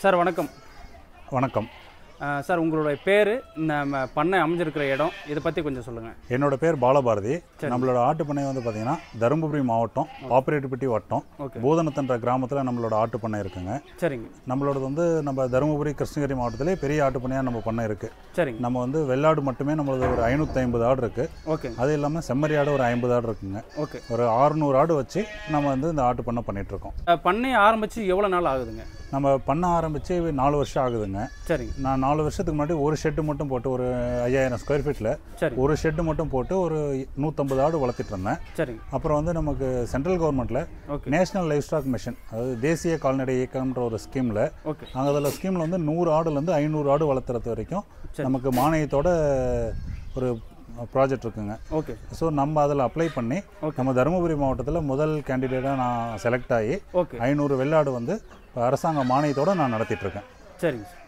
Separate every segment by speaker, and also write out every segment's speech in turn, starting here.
Speaker 1: Sir வணக்கம்
Speaker 2: வணக்கம்
Speaker 1: அஹ், sir உங்களுடைய பேர் நம்ம பண்ணை அமைஞ்சிருக்கிற இடம் இதை பற்றி கொஞ்சம் சொல்லுங்கள்
Speaker 2: என்னோட பேர் பாலபாரதி நம்மளோட ஆட்டு பண்ணை வந்து பார்த்தீங்கன்னா தருமபுரி மாவட்டம் பாப்பிரெட்டிப்பட்டி வட்டம்
Speaker 1: ஓகே.
Speaker 2: பூதனத்தன்ற கிராமத்தில் நம்மளோட ஆட்டு பண்ணை இருக்குங்க
Speaker 1: சரிங்க
Speaker 2: நம்மளோடது வந்து நம்ம தருமபுரி கிருஷ்ணகிரி மாவட்டத்திலே பெரிய ஆட்டு பண்ணையாக நம்ம பண்ணை இருக்குது
Speaker 1: சரிங்க
Speaker 2: நம்ம வந்து வெள்ளாடு மட்டுமே நம்மளது ஒரு ஐநூற்றி ஐம்பது ஆடு இருக்குது
Speaker 1: ஓகே
Speaker 2: அது இல்லாமல் செம்மறி ஆடு ஒரு ஐம்பது ஆடு இருக்குங்க
Speaker 1: ஓகே
Speaker 2: ஒரு 600 ஆடு வச்சு நம்ம வந்து இந்த ஆட்டு பண்ணை பண்ணிகிட்ருக்கோம்
Speaker 1: அஹ், பண்ணையை ஆரம்பித்து எவ்வளோ நாள் ஆகுதுங்க
Speaker 2: நம்ம பண்ண ஆரம்பித்து நாலு வருஷம் ஆகுதுங்க
Speaker 1: சரிங்க
Speaker 2: நான் நாலு வருஷத்துக்கு முன்னாடி ஒரு ஷெட்டு மட்டும் போட்டு ஒரு ஐயாயிரம் ஸ்கொயர் ஃபீட்டில்
Speaker 1: சரி
Speaker 2: ஒரு ஷெட்டு மட்டும் போட்டு ஒரு நூற்றம்பது ஆடு வளர்த்திட்டு இருந்தேன்
Speaker 1: சரிங்க
Speaker 2: அப்புறம் வந்து நமக்கு சென்ட்ரல் கவர்மெண்ட்டில்
Speaker 1: okay
Speaker 2: national livestock mission அதாவது தேசிய கால்நடை இயக்கம்ன்ற ஒரு ஸ்கீமில்
Speaker 1: ஓகே
Speaker 2: அங்கே அதில் ஸ்கீமில் வந்து நூறு ஆடுலேருந்து ஐநூறு ஆடு வளர்த்துறது வரைக்கும்
Speaker 1: சரி.
Speaker 2: நமக்கு மானியத்தோட ஒரு ப்ராஜெக்ட் இருக்குங்க
Speaker 1: ஓகே
Speaker 2: ஸோ நம்ம அதில் அப்ளை பண்ணி
Speaker 1: Okay.
Speaker 2: நம்ம தருமபுரி மாவட்டத்தில் முதல் கேண்டிடேட்டாக நான் செலக்ட் ஆகி
Speaker 1: ஓகே
Speaker 2: ஐநூறு வெள்ளாடு வந்து அரசாங்க மானியத்தோடு நான் நடத்திட்டு இருக்கேன்
Speaker 1: சரிங்க சார்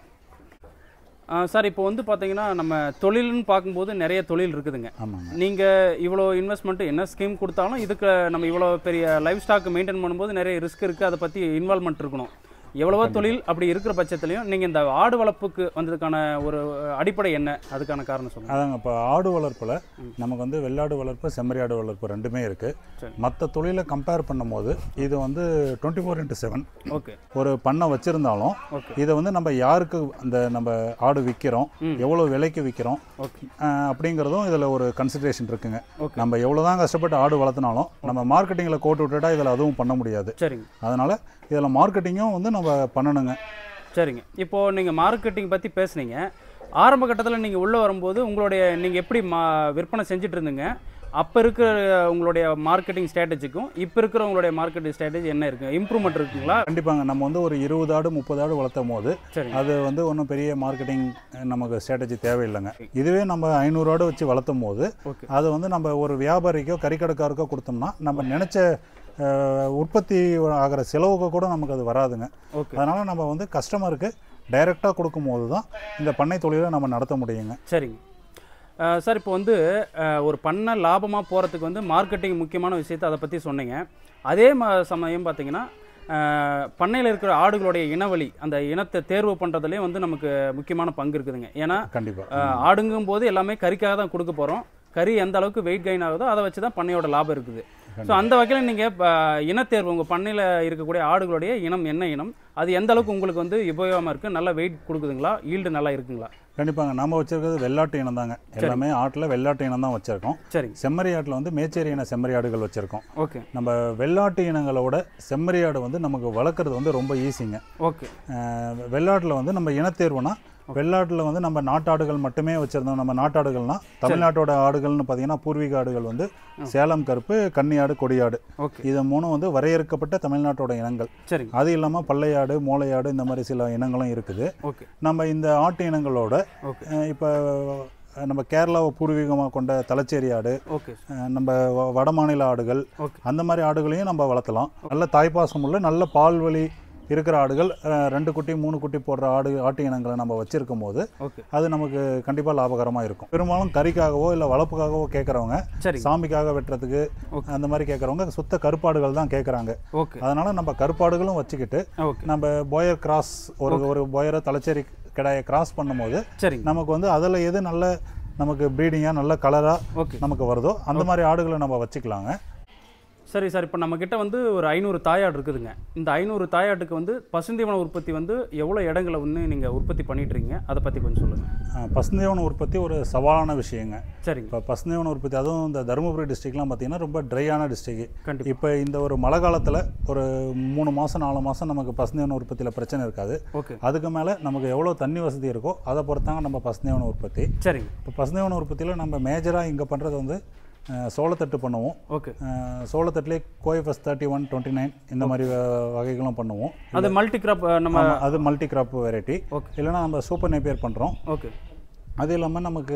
Speaker 1: அஹ், சார் இப்போ வந்து பார்த்தீங்கன்னா நம்ம தொழில்னு பார்க்கும்போது நிறைய தொழில் இருக்குதுங்க
Speaker 2: ஆமாங்க
Speaker 1: நீங்கள் இவ்வளோ இன்வெஸ்ட்மெண்ட்டு என்ன ஸ்கீம் கொடுத்தாலும் இதுக்கு நம்ம இவ்வளோ பெரிய லைஃப் ஸ்டாக் மெயின்டைன் பண்ணும்போது நிறைய ரிஸ்க் இருக்குது அதை பற்றி இன்வால்மெண்ட் இருக்கணும் எவ்வளவோ தொழில் அப்படி இருக்கிற பட்சத்துலையும் நீங்கள் இந்த ஆடு வளர்ப்புக்கு வந்ததுக்கான ஒரு அடிப்படை என்ன அதுக்கான காரணம் சொல்லுங்கள்
Speaker 2: அதாங்க இப்போ ஆடு வளர்ப்பில் நமக்கு வந்து வெள்ளாடு வளர்ப்பு செம்மறி ஆடு வளர்ப்பு ரெண்டுமே இருக்குது
Speaker 1: சரி.
Speaker 2: மற்ற தொழிலை கம்பேர் பண்ணும்போது இது வந்து twenty four into seven
Speaker 1: okay
Speaker 2: ஒரு பண்ணை வச்சுருந்தாலும்
Speaker 1: ஓகே
Speaker 2: இதை வந்து நம்ம யாருக்கு அந்த நம்ம ஆடு விற்கிறோம்
Speaker 1: ம்.
Speaker 2: எவ்வளோ விலைக்கு விற்கிறோம்
Speaker 1: ஓகே
Speaker 2: அப்படிங்கிறதும் இதில் ஒரு கன்சிடரேஷன் இருக்குங்க
Speaker 1: ஓகே
Speaker 2: நம்ம எவ்வளோ தான் கஷ்டப்பட்டு ஆடு வளர்த்தினாலும் நம்ம மார்க்கெட்டிங்கில் கோட்டு விட்டுட்டா இதில் அதுவும் பண்ண முடியாது
Speaker 1: சரிங்க
Speaker 2: அதனால் இதில் மார்க்கெட்டிங்கும் வந்து நம்ம பண்ணணுங்க
Speaker 1: சரிங்க இப்போது நீங்கள் மார்க்கெட்டிங் பற்றி பேசுனீங்க ஆரம்ப கட்டத்தில் நீங்கள் உள்ளே வரும்போது உங்களுடைய நீங்கள் எப்படி மா விற்பனை செஞ்சுட்டு இருந்தீங்க அப்போ இருக்கிற உங்களுடைய மார்க்கெட்டிங் ஸ்ட்ராட்டஜிக்கும் இப்போ இருக்கிற உங்களுடைய மார்க்கெட்டிங் ஸ்ட்ராட்டஜி என்ன இருக்குது இம்ப்ரூவ்மெண்ட் இருக்குங்களா
Speaker 2: கண்டிப்பாங்க நம்ம வந்து ஒரு இருபது ஆடு முப்பது ஆடு வளர்த்தும் போது
Speaker 1: சரிங்க
Speaker 2: அது வந்து ஒன்றும் பெரிய மார்க்கெட்டிங் நமக்கு ஸ்ட்ராட்டஜி தேவையில்லைங்க இதுவே நம்ம ஐநூறு ஆடு வச்சு வளர்த்தும் போது
Speaker 1: ஓகே
Speaker 2: அது வந்து நம்ம ஒரு வியாபாரிக்கோ கறிக்கடைக்காருக்கோ கொடுத்தோம்னா நம்ம நினச்ச அஹ், உற்பத்தி ஆகிற செலவுக்கு கூட நமக்கு அது வராதுங்க
Speaker 1: ஓகே
Speaker 2: அதனால் நம்ம வந்து கஸ்டமருக்கு டைரெக்டாக கொடுக்கும்போது தான் இந்த பண்ணை தொழிலை நம்ம நடத்த முடியுங்க
Speaker 1: சரிங்க அஹ் சார் இப்போ வந்து அஹ், ஒரு பண்ணை லாபமாக போகிறதுக்கு வந்து மார்க்கெட்டிங் முக்கியமான விஷயத்தை அதை பற்றி சொன்னீங்க அதே ம சமயம் பார்த்தீங்கன்னா பண்ணையில் இருக்கிற ஆடுகளுடைய இனவழி அந்த இனத்தை தேர்வு பண்ணுறதுலேயும் வந்து நமக்கு முக்கியமான பங்கு இருக்குதுங்க ஏன்னா
Speaker 2: கண்டிப்பாக
Speaker 1: அஹ், ஆடுங்கும் போது எல்லாமே கறிக்காக தான் கொடுக்க போகிறோம் கறி எந்த அளவுக்கு வெயிட் கெயின் ஆகுதோ அதை வச்சு தான் பண்ணையோட லாபம் இருக்குது ஸோ அந்த வகையில் நீங்கள் இனத்தேர்வு உங்கள் பண்ணையில் இருக்கக்கூடிய ஆடுகளுடைய இனம் என்ன இனம் அது எந்த அளவுக்கு உங்களுக்கு வந்து உபயோகமாக இருக்குது நல்லா வெயிட் கொடுக்குதுங்களா ஈல்டு நல்லா இருக்குங்களா
Speaker 2: கண்டிப்பாங்க நம்ம வச்சிருக்கிறது வெள்ளாட்டு இனம் தாங்க எல்லாமே ஆட்டில் வெள்ளாட்டு இனம் தான் வச்சுருக்கோம்
Speaker 1: சரிங்க
Speaker 2: செம்மறி ஆட்டில் வந்து மேச்சேரி இன செம்மறி ஆடுகள் வச்சுருக்கோம்
Speaker 1: ஓகே
Speaker 2: நம்ம வெள்ளாட்டு இனங்களோட செம்மறி ஆடு வந்து நமக்கு வளர்க்குறது வந்து ரொம்ப ஈஸிங்க
Speaker 1: ஓகே
Speaker 2: அஹ் வெள்ளாட்டில் வந்து நம்ம இனத்தேர்வுனா வெள்ளாட்டில் வந்து நம்ம நாட்டாடுகள் மட்டுமே வச்சுருந்தோம் நம்ம நாட்டாடுகள்னா தமிழ்நாட்டோட ஆடுகள்னு பார்த்தீங்கன்னா பூர்வீக ஆடுகள் வந்து சேலம் கருப்பு கன்னியாடு கொடியாடு
Speaker 1: ஓகே
Speaker 2: இது மூணும் வந்து வரையறுக்கப்பட்ட தமிழ்நாட்டோட இனங்கள்
Speaker 1: சரிங்க
Speaker 2: அது இல்லாமல் பல்லையாடு மோளையாடு இந்த மாதிரி சில இனங்களும் இருக்குது
Speaker 1: ஓகே
Speaker 2: நம்ம இந்த ஆட்டு இனங்களோட
Speaker 1: ஓகே
Speaker 2: இப்போ நம்ம கேரளாவை பூர்வீகமாக கொண்ட தலச்சேரி ஆடு
Speaker 1: ஓகே
Speaker 2: அஹ் நம்ம வ- வடமாநில ஆடுகள்
Speaker 1: ஓகே
Speaker 2: அந்த மாதிரி ஆடுகளையும் நம்ம வளர்த்தலாம் நல்ல தாய்ப்பாசம் உள்ள நல்ல பால்வழி இருக்கிற ஆடுகள் அஹ் ரெண்டு குட்டி மூணு குட்டி போடுற ஆடு ஆட்டு இனங்களை நம்ம வச்சிருக்கும் போது
Speaker 1: ஓகே
Speaker 2: அது நமக்கு கண்டிப்பாக லாபகரமாக இருக்கும் பெரும்பாலும் கறிக்காகவோ இல்லை வளர்ப்புக்காகவோ கேட்குறவங்க
Speaker 1: சரிங்க
Speaker 2: சாமிக்காக வெட்டுறதுக்கு
Speaker 1: Okay.
Speaker 2: அந்த மாதிரி கேட்குறவங்க சுத்த கருப்பாடுகள் தான் கேட்குறாங்க
Speaker 1: ஓகே
Speaker 2: அதனால நம்ம கருப்பாடுகளும் வச்சுக்கிட்டு
Speaker 1: ஓகே
Speaker 2: நம்ம போயர் கிராஸ் ஒரு ஒரு போயரை தலைச்சேரி கிடாயை கிராஸ் பண்ணும்போது
Speaker 1: சரிங்க
Speaker 2: நமக்கு வந்து அதில் எது நல்ல நமக்கு ப்ரீடிங்காக நல்ல கலராக
Speaker 1: ஓகே
Speaker 2: நமக்கு வருதோ அந்த மாதிரி ஆடுகளை நம்ம வச்சுக்கலாங்க
Speaker 1: சரி சார் இப்போ நம்மக்கிட்ட வந்து ஒரு ஐநூறு தாயாடு இருக்குதுங்க இந்த ஐநூறு தாயாட்டுக்கு வந்து பசுந்தீவன உற்பத்தி வந்து எவ்வளோ இடங்களை வந்து நீங்கள் உற்பத்தி பண்ணிட்டு இருக்கீங்க அதை பற்றி கொஞ்சம் சொல்லுங்கள்
Speaker 2: அஹ் பசுந்தீவன உற்பத்தி ஒரு சவாலான விஷயங்க
Speaker 1: சரிங்க
Speaker 2: இப்போ பசுந்தீவன உற்பத்தி அதுவும் இந்த தருமபுரி டிஸ்ட்ரிக்ட்லாம் பார்த்தீங்கன்னா ரொம்ப ட்ரையான டிஸ்ட்ரிக்ட்
Speaker 1: கண்டிப்பாக
Speaker 2: இப்போ இந்த ஒரு மழை காலத்தில் ஒரு மூணு மாதம் நாலு மாதம் நமக்கு பசுந்தீவன உற்பத்தியில் பிரச்சனை இருக்காது
Speaker 1: ஓகே
Speaker 2: அதுக்கு மேலே நமக்கு எவ்வளோ தண்ணி வசதி இருக்கோ அதை பொறுத்தாங்க நம்ம பசுந்தீவன உற்பத்தி
Speaker 1: சரிங்க
Speaker 2: இப்போ பசுந்தீவன உற்பத்தியில் நம்ம மேஜராக இங்கே பண்ணுறது வந்து அஹ், சோளத்தட்டு பண்ணுவோம்
Speaker 1: ஓகே
Speaker 2: அஹ், சோளத்தட்டுலேயே CoFS thirty one twenty nine இந்த மாதிரி வ- வகைகளும் பண்ணுவோம்
Speaker 1: அது மல்டி கிராப் நம்ம
Speaker 2: ஆமா, அது மல்டி கிராப் வெரைட்டி
Speaker 1: ஓகே
Speaker 2: இல்லைன்னா நம்ம சூப்பர் நேப்பியர் பண்ணுறோம்
Speaker 1: ஓகே
Speaker 2: அது இல்லாமல் நமக்கு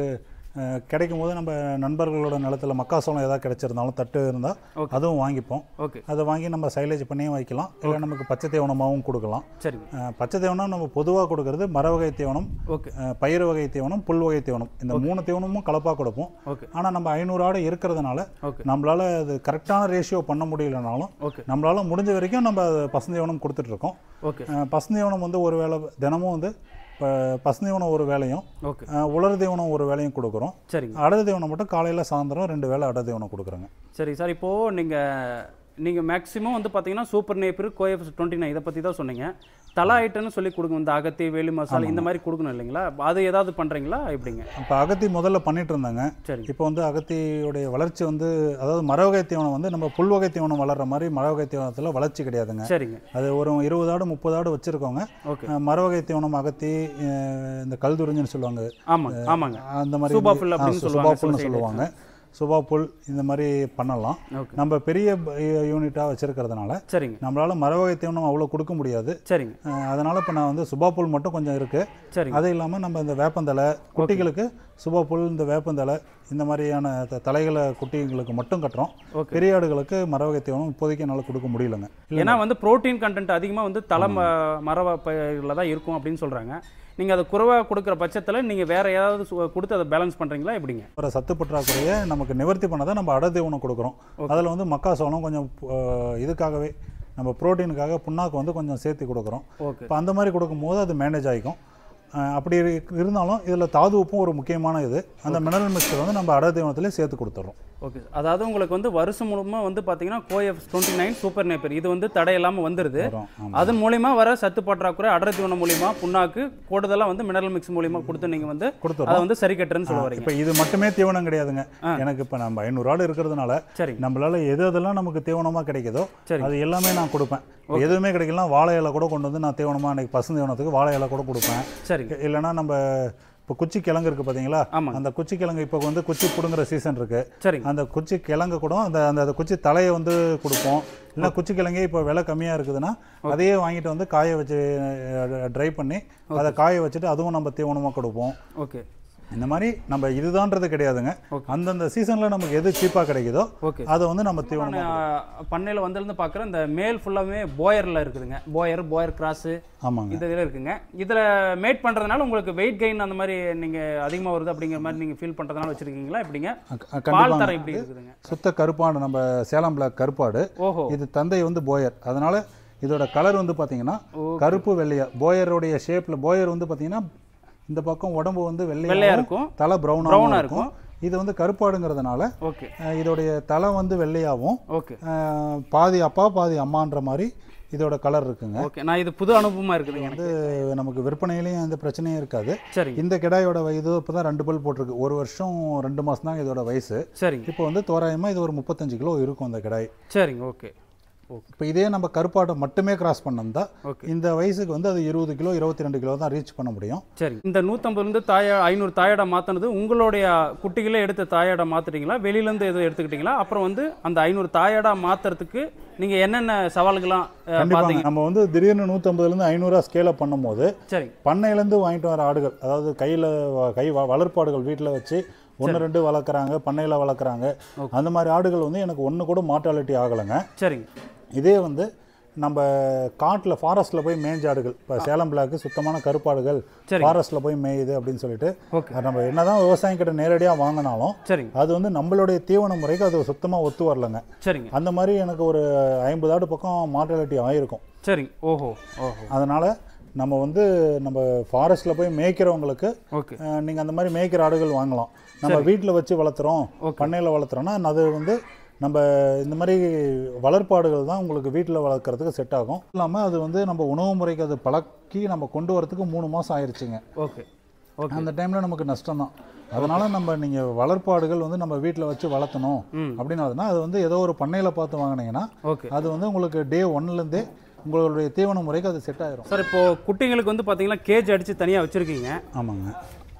Speaker 2: அஹ், கிடைக்கும் போது நம்ம நண்பர்களோட நிலத்துல மக்காசோளம் ஏதாவது கிடைச்சிருந்தாலும் தட்டு இருந்தால்
Speaker 1: Okay.
Speaker 2: அதுவும் வாங்கிப்போம்
Speaker 1: ஓகே
Speaker 2: அதை வாங்கி நம்ம சைலேஜ் பண்ணியும் வைக்கலாம் இல்லை நமக்கு பச்சை தீவனமாகவும் கொடுக்கலாம்
Speaker 1: சரிங்க
Speaker 2: அஹ், பச்சை தீவனம் நம்ம பொதுவாக கொடுக்கறது மர வகை தீவனம்
Speaker 1: ஓகே
Speaker 2: அஹ், பயிர் வகை தீவனம் புல் வகை தீவனம் இந்த மூணு தீவனமும் கலப்பாக கொடுப்போம்
Speaker 1: ஓகே
Speaker 2: ஆனால் நம்ம ஐநூறு ஆடு இருக்கிறதுனால
Speaker 1: ஓகே
Speaker 2: நம்மளால அது கரெக்டான ரேஷியோ பண்ண முடியலனாலும்
Speaker 1: ஓகே
Speaker 2: நம்மளால முடிஞ்ச வரைக்கும் நம்ம அது பசுந்தீவனம் கொடுத்துட்ருக்கோம்
Speaker 1: ஓகே
Speaker 2: பசுந்தீவனம் வந்து ஒரு வேளை தினமும் வந்து இப்போ பசுந்தீவனம் ஒரு வேலையும்
Speaker 1: ஓகே
Speaker 2: அஹ், உலர் தீவனம் ஒரு வேலையும் கொடுக்குறோம்
Speaker 1: சரிங்க
Speaker 2: அடர் தீவனம் மட்டும் காலையில் சாயந்தரம் ரெண்டு வேளை அடர் தீவனம் கொடுக்குறோங்க
Speaker 1: சரி சார் இப்போது நீங்கள் நீங்கள் மேக்ஸிமம் வந்து பார்த்தீங்கன்னா super napier CoF twenty nine இதை பற்றி தான் சொன்னீங்க தலா ஐட்டம்னு சொல்லி கொடுங்க இந்த அகத்தி வேலி மசாலா இந்த மாதிரி கொடுக்கணும் இல்லைங்களா அது ஏதாவது பண்ணுறீங்களா எப்படிங்க
Speaker 2: இப்போ அகத்தி முதல்ல பண்ணிட்டு இருந்தாங்க
Speaker 1: சரி
Speaker 2: இப்போ வந்து அகத்தியுடைய வளர்ச்சி வந்து அதாவது மர வகை தீவனம் வந்து நம்ம புல் வகை தீவனம் வளர்ற மாதிரி மர வகை தீவனத்தில் வளர்ச்சி கிடையாதுங்க
Speaker 1: சரிங்க
Speaker 2: அது ஒரு இருபது ஆடு முப்பது ஆடு வச்சுருக்கோங்க
Speaker 1: ஓகே
Speaker 2: மர வகை தீவனம் அகத்தி அஹ், இந்த கல்துறிஞ்சுன்னு சொல்லுவாங்க
Speaker 1: ஆமாங்க ஆமாங்க
Speaker 2: அந்த மாதிரி
Speaker 1: சூபா
Speaker 2: வந்து-
Speaker 1: புல்
Speaker 2: ஆ,
Speaker 1: அப்படின்னு
Speaker 2: சு-
Speaker 1: சொல்லுவாங்க
Speaker 2: சுபா புல்னு சொல்லுவாங்க சுபா புல் இந்த மாதிரி பண்ணலாம்
Speaker 1: ஓகே
Speaker 2: நம்ம பெரிய யூனிட்டாக வச்சிருக்கிறதுனால
Speaker 1: சரிங்க
Speaker 2: நம்மளால மர வகை தீவனம் அவ்வளோ கொடுக்க முடியாது
Speaker 1: சரிங்க
Speaker 2: அஹ், அதனால இப்போ நான் வந்து சுபா புல் மட்டும் கொஞ்சம் இருக்கு
Speaker 1: சரிங்க
Speaker 2: அது இல்லாமல் நம்ம இந்த வேப்பந்தலை குட்டிகளுக்கு சுபா புல் இந்த வேப்பந்தலை இந்த மாதிரியான த- தலைகளை குட்டிகளுக்கு மட்டும் கட்டுறோம்
Speaker 1: ஓகே
Speaker 2: பெரிய ஆடுகளுக்கு மர வகை தீவனம் இப்போதைக்கு என்னால் கொடுக்க முடியலங்க
Speaker 1: ஏன்னா வந்து புரோட்டீன் கண்டென்ட் அதிகமாக வந்து தலை ம மரவ பயிரில் தான் இருக்கும் அப்படின்னு சொல்கிறாங்க நீங்கள் அதை குறைவாக கொடுக்குற பட்சத்தில் நீங்கள் வேறு ஏதாவது சு- கொடுத்து அதை பேலன்ஸ் பண்ணுறீங்களா எப்படிங்க
Speaker 2: அப்புறம் சத்து பற்றாக்குறையை நமக்கு நிவர்த்தி பண்ண தான் நம்ம அடை தீவனம் கொடுக்குறோம் அதில் வந்து மக்காசோளம் கொஞ்சம் அஹ், இதுக்காகவே நம்ம புரோட்டீனுக்காக புண்ணாக்கு வந்து கொஞ்சம் சேர்த்து கொடுக்குறோம்
Speaker 1: ஓகே
Speaker 2: இப்போ அந்த மாதிரி கொடுக்கும்போது அது மேனேஜ் ஆகிக்கும் அஹ், அப்படி இரு- இருந்தாலும் இதில் தாது உப்பும் ஒரு முக்கியமான இது அந்த மினரல் மிக்சர் வந்து நம்ம அடை தீவனத்திலே சேர்த்து கொடுத்துட்றோம்
Speaker 1: ஓகே அதாவது உங்களுக்கு வந்து வருஷம் முழுமா வந்து பார்த்தீங்கன்னா CoF twenty nine super napier இது வந்து தடை இல்லாமல் வந்துடுது
Speaker 2: வரும் ஆமாம்
Speaker 1: அதன் மூலியமா வர சத்து பற்றாக்குறை அடர் தீவனம் மூலியமா புண்ணாக்கு கூடுதலாக வந்து மினரல் மிக்ஸ் மூலியமா கொடுத்து நீங்கள் வந்து
Speaker 2: கொடுத்துட்றோம்
Speaker 1: அதை வந்து சரி கட்டுறேன்னு சொல்ல வரீங்க
Speaker 2: இப்போ இது மட்டுமே தீவனம் கிடையாதுங்க எனக்கு இப்போ நம்ம ஐநூறு ஆடு இருக்கிறதுனால
Speaker 1: சரிங்க
Speaker 2: நம்மளால எது எதெல்லாம் நமக்கு தீவனமாக கிடைக்குதோ
Speaker 1: சரி
Speaker 2: அது எல்லாமே நான் கொடுப்பேன் இப்ப எதுவுமே கிடைக்கலாம் வாழை இலை கூட கொண்டு வந்து நான் தீவனமாக அன்றைக்கி பசு தீவனத்துக்கு வாழை இலை கூட கொடுப்பேன்
Speaker 1: சரிங்க
Speaker 2: இல்லைன்னா நம்ம இப்போ குச்சி கிழங்கு இருக்குது பார்த்தீங்களா
Speaker 1: ஆமாங்க
Speaker 2: அந்த குச்சி கிழங்கு இப்போ வந்து குச்சி பிடுங்குற சீசன் இருக்குது
Speaker 1: சரிங்க
Speaker 2: அந்த குச்சி கிழங்கு கூட அந்த அந்த அந்த குச்சி தலையை வந்து கொடுப்போம் இல்லை குச்சி கிழங்கே இப்போ விலை கம்மியாக இருக்குதுன்னா அதையே வாங்கிட்டு வந்து காய வச்சு ட்ரை பண்ணி அதை காய வச்சுட்டு அதுவும் நம்ம தீவனமாக கொடுப்போம்
Speaker 1: ஓகே
Speaker 2: இந்த மாதிரி நம்ம இதுதான்றது கிடையாதுங்க அந்தந்த சீசனில் நமக்கு எது சீப்பாக கிடைக்குதோ
Speaker 1: ஓகே
Speaker 2: அதை வந்து நம்ம தீவனமாக
Speaker 1: நான் பண்ணையில் வந்திருந்து பார்க்குறேன் இந்த மேல் ஃபுல்லாமே போயரில் இருக்குதுங்க போயர் போயர் கிராஸு
Speaker 2: ஆமாங்க
Speaker 1: இந்த இதில் இருக்குங்க இதில் மேட் பண்ணுறதுனால உங்களுக்கு வெயிட் கெயின் அந்த மாதிரி நீங்கள் அதிகமாக வருது அப்படிங்கிற மாதிரி நீங்கள் ஃபீல் பண்ணுறதுனால வச்சுருக்கீங்களா எப்படிங்க
Speaker 2: அ- அ-
Speaker 1: பால்
Speaker 2: கண்டிப்பா
Speaker 1: தரம் எப்படி இருக்குதுங்க
Speaker 2: சுத்த கருப்பாடு நம்ம சேலம் பிளாக் கருப்பாடு
Speaker 1: ஓஹோ
Speaker 2: இது தந்தை வந்து போயர் அதனால இதோட கலர் வந்து பார்த்தீங்கன்னா
Speaker 1: ஓ.
Speaker 2: கருப்பு வெள்ளையா போயருடைய ஷேப்பில் போயர் வந்து பார்த்தீங்கன்னா இந்த பக்கம் உடம்பு வந்து
Speaker 1: வெள்ளையா
Speaker 2: வெள்ளையா
Speaker 1: இருக்கும்
Speaker 2: தலை
Speaker 1: Brown
Speaker 2: ப்ரௌனாக
Speaker 1: ஆ
Speaker 2: இருக்கும் இது வந்து கருப்பாடுங்கிறதுனால
Speaker 1: ஓகே
Speaker 2: அஹ், இதோடைய தலை வந்து வெள்ளையாகவும்
Speaker 1: ஓகே
Speaker 2: அஹ், பாதி அப்பா பாதி அம்மான்ற மாதிரி இதோட கலர் இருக்குங்க
Speaker 1: ஓகே நான் இது புது அனுபவமாக இருக்குதுங்க எனக்கு
Speaker 2: வந்து நமக்கு விற்பனையிலையும் எந்த பிரச்சனையும் இருக்காது
Speaker 1: சரிங்க
Speaker 2: இந்த கிடாயோட வயது இப்போ தான் ரெண்டு பல் போட்டிருக்கு ஒரு வருஷம் ரெண்டு மாதம் தான் இதோட வயசு
Speaker 1: சரிங்க
Speaker 2: இப்போ வந்து தோராயமாக இது ஒரு முப்பத்தஞ்சு கிலோ இருக்கும் அந்த கிடாய்
Speaker 1: சரிங்க ஓகே ஓகே
Speaker 2: இப்போ இதே நம்ம கருப்பாட்டை மட்டுமே கிராஸ் பண்ணா
Speaker 1: ஓகே
Speaker 2: இந்த வயசுக்கு வந்து அது இருபது கிலோ இருபத்தி ரெண்டு கிலோ தான் ரீச் பண்ண முடியும்
Speaker 1: சரிங்க இந்த நூற்றம்பதுலேருந்து தாயா ஐநூறு தாயாடை மாற்றினது உங்களுடைய குட்டிகளே எடுத்த தாயாடை மாற்றுறீங்களா வெளியிலேருந்து எதுவும் எடுத்துக்கிட்டீங்களா அப்புறம் வந்து அந்த ஐநூறு தாயாடா மாற்றுறதுக்கு நீங்கள் என்னென்ன சவால்கள்லாம் அஹ்,
Speaker 2: கண்டிப்பாங்க
Speaker 1: பார்த்தீங்க
Speaker 2: நம்ம வந்து திடீர்னு நூற்றம்பதுலேருந்து ஐநூறுரூவா ஸ்கேலப் பண்ணும்போது
Speaker 1: சரிங்க
Speaker 2: பண்ணையிலேருந்து வாங்கிட்டு வர ஆடுகள் அதாவது கையில் கை வ- வளர்ப்பாடுகள் வீட்டில் வச்சு ஒன்று ரெண்டு வளர்க்குறாங்க பண்ணையில் வளர்க்குறாங்க அந்த மாதிரி ஆடுகள் வந்து எனக்கு ஒன்று கூட மார்ட்டாலிட்டி ஆகலைங்க
Speaker 1: சரிங்க
Speaker 2: இதே வந்து நம்ம காட்டில் ஃபாரஸ்ட்டில் போய் மேய்ஞ்ச ஆடுகள் இப்போ சேலம் பிளாக்கு சுத்தமான கருப்பாடுகள்
Speaker 1: சரிங்க.
Speaker 2: ஃபாரஸ்ட்டில் போய் மேயுது அப்படின்னு சொல்லிட்டு
Speaker 1: ஓகே
Speaker 2: அது நம்ம என்னதான் விவசாயம் கிட்ட நேரடியாக வாங்கினாலும்
Speaker 1: சரிங்க
Speaker 2: அது வந்து நம்மளுடைய தீவன முறைக்கு அது சுத்தமாக ஒத்து வரலங்க
Speaker 1: சரிங்க
Speaker 2: அந்த மாதிரி எனக்கு ஒரு ஐம்பது ஆடு பக்கம் மார்டாலிட்டி ஆயிருக்கும்
Speaker 1: சரிங்க ஓஹோ ஓஹோ
Speaker 2: அதனால் நம்ம வந்து நம்ம ஃபாரஸ்ட்டில் போய் மேய்க்கிறவங்களுக்கு
Speaker 1: ஓகே
Speaker 2: நீங்கள் அந்த மாதிரி மேய்க்கிற ஆடுகள் வாங்கலாம் நம்ம வீட்டில் வச்சு வளர்த்துறோம்
Speaker 1: Okay.
Speaker 2: பண்ணையில் வளர்த்துறோன்னா அது வந்து நம்ம இந்த மாதிரி வளர்ப்பாடுகள் தான் உங்களுக்கு வீட்டில் வளர்க்குறதுக்கு செட் ஆகும் இல்லாமல் அது வந்து நம்ம உணவு முறைக்கு அது பழக்கி நம்ம கொண்டு வரதுக்கு மூணு மாதம் ஆயிடுச்சுங்க
Speaker 1: ஓகே ஓகே
Speaker 2: அந்த டைமில் நமக்கு நஷ்டம் தான் அதனால் நம்ம நீங்கள் வளர்ப்பாடுகள் வந்து நம்ம வீட்டில் வச்சு வளர்த்தணும்
Speaker 1: ம்
Speaker 2: அப்படின்னா அது வந்து ஏதோ ஒரு பண்ணையில் பார்த்து வாங்கினீங்கன்னா
Speaker 1: ஓகே
Speaker 2: அது வந்து உங்களுக்கு டே ஒன்லேருந்தே உங்களுடைய தீவன முறைக்கு அது செட் ஆயிரும்
Speaker 1: சார் இப்போ குட்டிங்களுக்கு வந்து பார்த்தீங்கன்னா கேஜ் அடித்து தனியாக வச்சுருக்கீங்க
Speaker 2: ஆமாங்க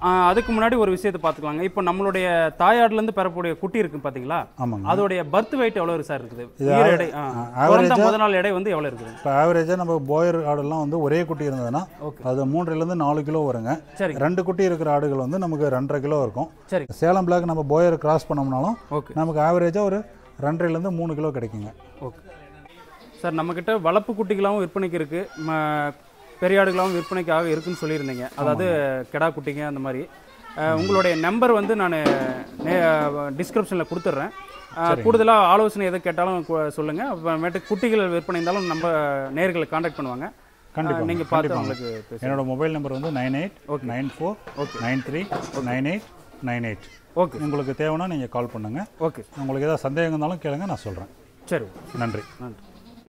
Speaker 1: ஆஹ் அதுக்கு முன்னாடி ஒரு விஷயத்தை பார்த்துக்கலாங்க இப்போ நம்மளுடைய தாயாடுலேருந்து பெறக்கூடிய குட்டி இருக்கு பார்த்தீங்களா
Speaker 2: ஆமாங்க
Speaker 1: அதோடைய பர்த் வெயிட் எவ்வளோ சார் இருக்குது
Speaker 2: இது
Speaker 1: ஈர எடை ஆ.
Speaker 2: ஆ,
Speaker 1: பிறந்த
Speaker 2: average-ஆ-
Speaker 1: முத நாள் எடை வந்து எவ்வளோ இருக்குது
Speaker 2: இப்போ ஆவரேஜாக நம்ம போயர் ஆடுலாம் வந்து ஒரே குட்டி இருந்ததுன்னா
Speaker 1: ஓகே
Speaker 2: அது மூன்றுலேருந்து நாலு கிலோ வருங்க
Speaker 1: சரி
Speaker 2: ரெண்டு குட்டி இருக்கிற ஆடுகள் வந்து நமக்கு ரெண்டரை கிலோ இருக்கும்
Speaker 1: சரி
Speaker 2: சேலம் பிளாக் நம்ம போயர் கிராஸ் பண்ணோம்னாலும்
Speaker 1: ஓகே
Speaker 2: நமக்கு ஆவரேஜாக ஒரு ரெண்டரைலேருந்து மூணு கிலோ கிடைக்குங்க
Speaker 1: ஓகே சார் நம்மக்கிட்ட வளர்ப்பு குட்டிகளாகவும் விற்பனைக்கு இருக்குது பெரிய ஆடுகளாகவும் விற்பனைக்காக இருக்குன்னு சொல்லியிருந்தீங்க அதாவது கெடா குட்டிங்க அந்த மாதிரி அஹ், உங்களுடைய நம்பர் வந்து நான் டிஸ்கிரிப்ஷனில் கொடுத்துட்றேன் கூடுதலாக ஆலோசனை எதை கேட்டாலும் கு- சொல்லுங்க அப்புறமேட்டு குட்டிகள் விற்பனை இருந்தாலும் நம்ம நேர்களை காண்டாக்ட் பண்ணுவாங்க
Speaker 2: கண்டிப்பா,
Speaker 1: நீங்கள் பார்த்து
Speaker 2: கண்டிப்பாங்க.
Speaker 1: அவங்களுக்கு பேசுங்க
Speaker 2: என்னோட மொபைல் நம்பர் வந்து nine eight nine four nine three nine eight nine eight
Speaker 1: okay
Speaker 2: உங்களுக்கு தேவைன்னா நீங்கள் கால் பண்ணுங்கள்
Speaker 1: ஓகே
Speaker 2: உங்களுக்கு ஏதாவது சந்தேகம் இருந்தாலும் கேளுங்க நான் சொல்கிறேன்
Speaker 1: சரி
Speaker 2: நன்றி
Speaker 1: நன்றி